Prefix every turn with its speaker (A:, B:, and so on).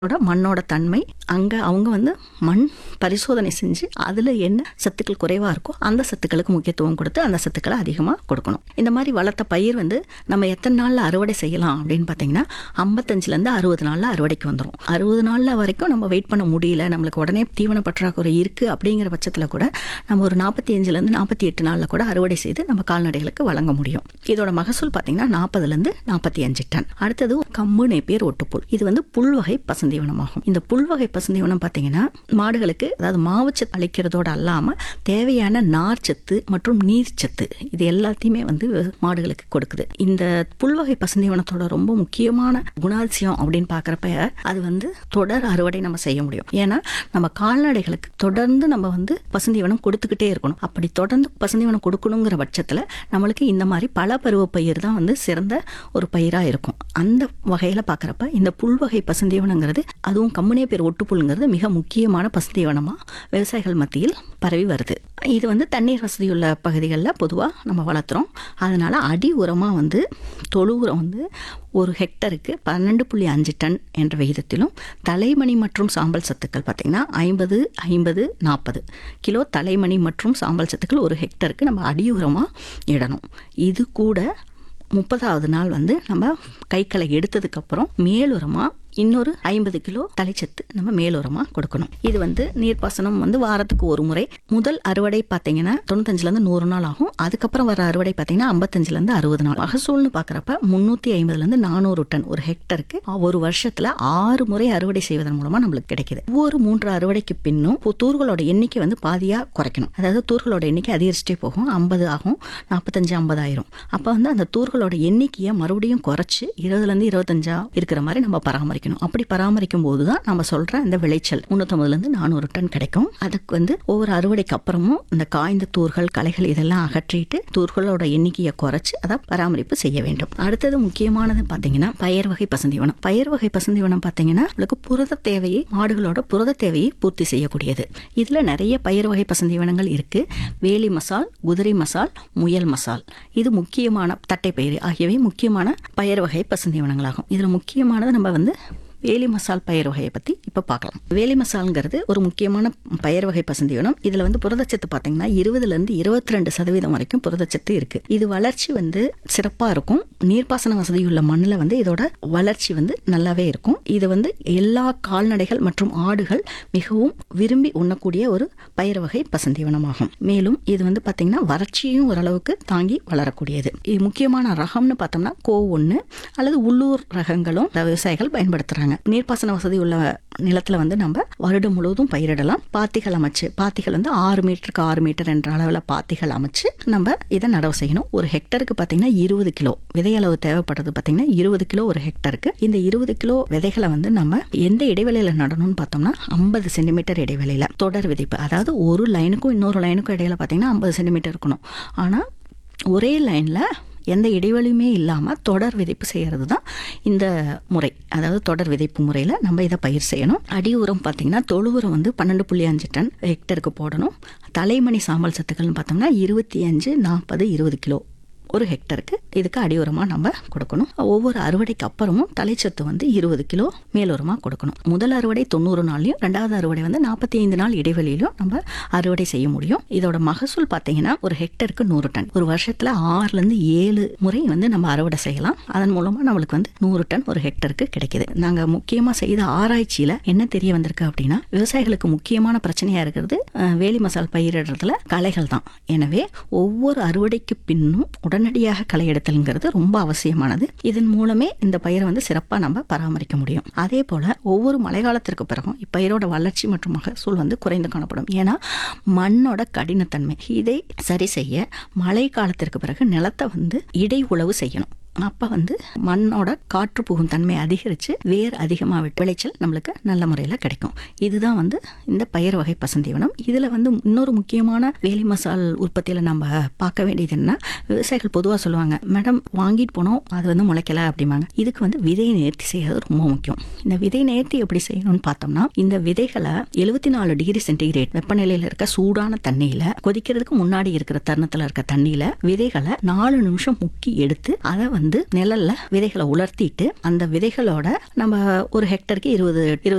A: ஓட மண்ணோட தன்மை அங்கே அவங்க வந்து மண் பரிசோதனை செஞ்சு அதில் என்ன சத்துக்கள் குறைவாக இருக்கோ அந்த சத்துக்களுக்கு முக்கியத்துவம் கொடுத்து அந்த சத்துக்களை அதிகமாக கொடுக்கணும் இந்த மாதிரி வளர்த்த பயிர் வந்து நம்ம எத்தனை நாளில் அறுவடை செய்யலாம் அப்படின்னு பார்த்தீங்கன்னா ஐம்பத்தஞ்சிலேருந்து அறுபது நாளில் அறுவடைக்கு வந்துடும் அறுபது நாளில் வரைக்கும் நம்ம வெயிட் பண்ண முடியல நம்மளுக்கு உடனே தீவன பற்றாக்குறை இருக்குது அப்படிங்கிற பட்சத்தில் கூட நம்ம ஒரு நாற்பத்தி அஞ்சுலேருந்து நாற்பத்தி எட்டு நாளில் கூட அறுவடை செய்து நம்ம கால்நடைகளுக்கு வழங்க முடியும் இதோட மகசூல் பார்த்தீங்கன்னா நாற்பதுலேருந்து நாற்பத்தி அஞ்சு டன் அடுத்தது கம்பு நேப்பியர் ஒட்டுப்புல் இது வந்து புல்வகை பசுந்தீவனமாகும் இந்த புல்வகை பசுந்தீவனம் பார்த்தீங்கன்னா மாடுகளுக்கு அதாவது மாவுச்சத்து அளிக்கிறதோட அல்லாமல் தேவையான நார்ச்சத்து மற்றும் நீர்ச்சத்து இது எல்லாத்தையுமே வந்து மாடுகளுக்கு கொடுக்குது இந்த புல்வகை பசுந்தீவனத்தோட ரொம்ப முக்கியமான குணாதிசயம் அப்படின்னு பார்க்குறப்ப அது வந்து தொடர் அறுவடை நம்ம செய்ய முடியும் ஏன்னா நம்ம கால்நடைகளுக்கு தொடர்ந்து நம்ம வந்து பசுந்தீவனம் கொடுத்துக்கிட்டே இருக்கணும் அப்படி தொடர்ந்து பசுந்தீவனம் கொடுக்கணுங்கிற பட்சத்தில் நம்மளுக்கு இந்த மாதிரி பல பருவ பயிர் தான் வந்து சிறந்த ஒரு பயிராக இருக்கும் அந்த வகையில் பார்க்குறப்ப இந்த புல்வகை பசுந்தீவனங்கிறது அதுவும் கம்முனே பேர் ஒட்டுப்புல்ங்கிறது மிக முக்கியமான பசுந்தீவனமாக விவசாயிகள் மத்தியில் பரவி வருது இது வந்து தண்ணீர் வசதியுள்ள பகுதிகளில் பொதுவாக நம்ம வளர்த்துறோம் அதனால் அடி உரமாக வந்து தொழு உரம் வந்து ஒரு ஹெக்டருக்கு பன்னெண்டு புள்ளி அஞ்சு டன் என்ற விகிதத்திலும் தலைமணி மற்றும் சாம்பல் சத்துக்கள் பார்த்திங்கன்னா ஐம்பது ஐம்பது நாற்பது கிலோ தலைமணி மற்றும் சாம்பல் சத்துக்கள் ஒரு ஹெக்டருக்கு நம்ம அடி உரமாக இடணும் இது கூட முப்பதாவது நாள் வந்து நம்ம கைக்களை எடுத்ததுக்கப்புறம் மேலுரமாக இன்னொரு ஐம்பது கிலோ தலைச்சத்து நம்ம மேலுரமாக கொடுக்கணும் இது வந்து நீர்ப்பாசனம் வந்து வாரத்துக்கு ஒரு முறை முதல் அறுவடை பார்த்தீங்கன்னா தொண்ணூத்தஞ்சுலேருந்து நூறு நாள் ஆகும் அதுக்கப்புறம் வர அறுவடை பார்த்தீங்கன்னா ஐம்பத்தஞ்சுலேருந்து அறுபது நாள் மகசூல்னு பார்க்குறப்ப முந்நூற்றி ஐம்பதுலேருந்து நானூறு டன் ஒரு ஹெக்டருக்கு ஒரு வருஷத்தில் ஆறு முறை அறுவடை செய்வதன் மூலமாக நம்மளுக்கு கிடைக்குது ஒவ்வொரு மூன்று அறுவடைக்கு பின்னும் இப்போ தூர்களோட எண்ணிக்கை வந்து பாதியாக குறைக்கணும் அதாவது தூர்களோட எண்ணிக்கை அதிகரிச்சுட்டே போகும் ஐம்பது ஆகும் நாற்பத்தஞ்சு ஐம்பது ஆயிரும் அப்போ வந்து அந்த தூர்களோட எண்ணிக்கையை மறுபடியும் குறைச்சி இருபதுலேருந்து இருபத்தஞ்சா இருக்கிற மாதிரி நம்ம பராமரிக்கணும் அப்படி பராமரிக்கும் போது தான் நம்ம சொல்ற இந்த விளைச்சல் முந்நூற்றம்பதுலேருந்து நானூறு டன் கிடைக்கும் அதுக்கு வந்து ஒவ்வொரு அறுவடைக்கு அப்புறமும் இந்த காய்ந்த தூர்கள் களைகள் இதெல்லாம் அகற்றிட்டு தூர்களோட எண்ணிக்கையை குறைச்சு அதை பராமரிப்பு செய்ய வேண்டும் அடுத்தது முக்கியமானது பார்த்தீங்கன்னா பயிர் வகை பசுந்தீவனம் பயிர் வகை பசுந்தீவனம் பார்த்தீங்கன்னா உங்களுக்கு புரத தேவையை மாடுகளோட புரத தேவையை பூர்த்தி செய்யக்கூடியது இதில் நிறைய பயிர் வகை பசுந்தீவனங்கள் இருக்கு வேலி மசால் குதிரை மசால் முயல் மசால் இது முக்கியமான தட்டைப்பயிறு ஆகியவை முக்கியமான பயிர் வகை பசுந்தீவனங்களாகும் இதில் முக்கியமானது நம்ம வந்து வேலி மசால் பயிர் வகையை பற்றி இப்போ பார்க்கலாம் வேலி மசால்ங்கிறது ஒரு முக்கியமான பயிர் வகை பசுந்தீவனம் இதில் வந்து புரதச்சத்து பார்த்தீங்கன்னா இருபதுலேருந்து இருபத்தி ரெண்டு சதவீதம் வரைக்கும் புரதச்சத்து இருக்குது இது வளர்ச்சி வந்து சிறப்பாக இருக்கும் நீர்ப்பாசன வசதியுள்ள மண்ணில் வந்து இதோட வளர்ச்சி வந்து நல்லாவே இருக்கும் இது வந்து எல்லா கால்நடைகள் மற்றும் ஆடுகள் மிகவும் விரும்பி உண்ணக்கூடிய ஒரு பயிர் வகை பசுந்தீவனமாகும் மேலும் இது வந்து பார்த்தீங்கன்னா வறட்சியும் ஓரளவுக்கு தாங்கி வளரக்கூடியது இது முக்கியமான ரகம்னு பார்த்தோம்னா கோ ஒன்று அல்லது உள்ளூர் ரகங்களும் விவசாயிகள் பயன்படுத்துகிறாங்க நீர்ப்பாசன வசதி உள்ள நிலத்துல வந்து நம்ம வருடம் முழுவதும் பயிரிடலாம் பாத்திகள் அமைச்சு பாத்திகள் வந்து ஆறு மீட்டருக்கு ஆறு மீட்டர் என்ற அளவில் பாத்திகள் அமைச்சு நம்ம இதை நடவு செய்யணும் ஒரு ஹெக்டருக்கு பார்த்தீங்கன்னா இருபது கிலோ விதையளவு தேவைப்படுறது பார்த்தீங்கன்னா இருபது கிலோ ஒரு ஹெக்டருக்கு இந்த இருபது கிலோ விதைகளை வந்து நம்ம எந்த இடைவெளியில் நடணும்னு பார்த்தோம்னா ஐம்பது சென்டிமீட்டர் இடைவெளியில் தொடர் விதைப்பு அதாவது ஒரு லைனுக்கும் இன்னொரு லைனுக்கும் இடையில பார்த்தீங்கன்னா ஐம்பது சென்டிமீட்டர் இருக்கணும் ஆனால் ஒரே லைனில் எந்த இடைவெளியுமே இல்லாமல் தொடர் விதைப்பு செய்கிறது தான் இந்த முறை அதாவது தொடர் விதைப்பு முறையில் நம்ம இதை பயிர் செய்யணும் அடி உரம் பார்த்திங்கன்னா தொழு உரம் வந்து பன்னெண்டு புள்ளி அஞ்சு டன் ஹெக்டருக்கு போடணும் தலைமணி சாம்பல் சத்துக்கள்னு பார்த்தோம்னா இருபத்தி அஞ்சு நாற்பது இருபது கிலோ ஒரு ஹெக்டருக்கு இதுக்கு அடி உரமாக நம்ம கொடுக்கணும் ஒவ்வொரு அறுவடைக்கு அப்புறமும் தலைச்சத்து வந்து இருபது கிலோ மேலுரமாக கொடுக்கணும் முதல் அறுவடை தொண்ணூறு நாள்லையும் ரெண்டாவது அறுவடை வந்து நாற்பத்தி ஐந்து நாள் இடைவெளியிலும் நம்ம அறுவடை செய்ய முடியும் இதோட மகசூல் பார்த்தீங்கன்னா ஒரு ஹெக்டருக்கு நூறு டன் ஒரு வருஷத்தில் ஆறுலேருந்து ஏழு முறை வந்து நம்ம அறுவடை செய்யலாம் அதன் மூலமாக நம்மளுக்கு வந்து நூறு டன் ஒரு ஹெக்டருக்கு கிடைக்குது நாங்கள் முக்கியமாக செய்த ஆராய்ச்சியில் என்ன தெரிய வந்திருக்கு அப்படின்னா விவசாயிகளுக்கு முக்கியமான பிரச்சனையாக இருக்கிறது வேலி மசால் பயிரிடுறதுல களைகள் தான் எனவே ஒவ்வொரு அறுவடைக்கு பின்னும் உடன் உடனடியாக களை எடுத்தல்ங்கிறது ரொம்ப அவசியமானது இதன் மூலமே இந்த பயிரை வந்து சிறப்பாக நம்ம பராமரிக்க முடியும் அதே போல் ஒவ்வொரு மழைக்காலத்திற்கு பிறகும் இப்பயிரோட வளர்ச்சி மற்றும் மகசூல் வந்து குறைந்து காணப்படும் ஏன்னா மண்ணோட கடினத்தன்மை இதை சரி செய்ய மழை காலத்திற்கு பிறகு நிலத்தை வந்து இடை உழவு செய்யணும் அப்போ வந்து மண்ணோட காற்று புகும் தன்மை அதிகரித்து வேர் அதிகமாக விளைச்சல் நம்மளுக்கு நல்ல முறையில் கிடைக்கும் இதுதான் வந்து இந்த பயிர் வகை பசுந்தீவனம் இதில் வந்து இன்னொரு முக்கியமான வேலி மசால் உற்பத்தியில் நம்ம பார்க்க வேண்டியது என்ன விவசாயிகள் பொதுவாக சொல்லுவாங்க மேடம் வாங்கிட்டு போனோம் அது வந்து முளைக்கல அப்படிம்பாங்க இதுக்கு வந்து விதை நேர்த்தி செய்யறது ரொம்ப முக்கியம் இந்த விதை நேர்த்தி எப்படி செய்யணும்னு பார்த்தோம்னா இந்த விதைகளை எழுபத்தி நாலு டிகிரி சென்டிகிரேட் வெப்பநிலையில் இருக்க சூடான தண்ணியில் கொதிக்கிறதுக்கு முன்னாடி இருக்கிற தருணத்தில் இருக்க தண்ணியில் விதைகளை நாலு நிமிஷம் முக்கி எடுத்து அதை வந்து நிழல்ல விதைகளை உலர்த்திட்டு அந்த விதைகளோட நம்ம ஒரு ஹெக்டருக்கு இருபது இருபது